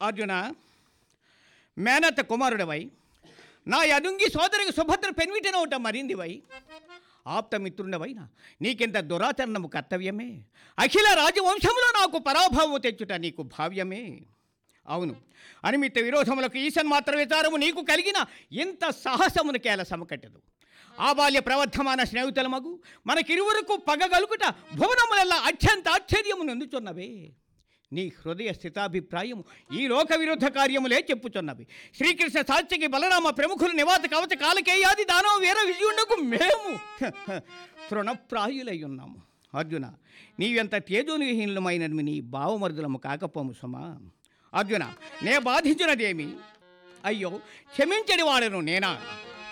అర్జున మేనత్త కుమారుడవై నా యదుంగి సోదరికి సుభద్ర పెన్విటిన ఒకట మరిందివై ఆప్తమిత్రుండవైన నీకింత దురాచరణము కర్తవ్యమే అఖిల రాజవంశంలో నాకు పరాభావము తెచ్చుట నీకు భావ్యమే అవును అనిమిత్త విరోధములకు ఈశన్ మాత్ర విచారము నీకు కలిగిన ఇంత సాహసమునకేల సమకట్టదు ఆ బాల్య ప్రవర్ధమాన స్నేహితులమగు మనకిరువురకు పగగలుగుట భువనములల్లా అత్యంత ఆశ్చర్యము నందుచున్నవే నీ హృదయ స్థితాభిప్రాయము ఈ లోక విరుద్ధ కార్యములే చెప్పుచున్నవి శ్రీకృష్ణ సాత్యకి బలరామ ప్రముఖులు నివాత కవచ కాలకేయాది దానవ వీర విజయుండకు మేము తృణప్రాయులై ఉన్నాము అర్జున నీవెంత తేజోనిహీనమైనవి నీ భావమరుదులము కాకపోము సుమా అర్జున నే బాధించినదేమి అయ్యో క్షమించడి వాడను నేనా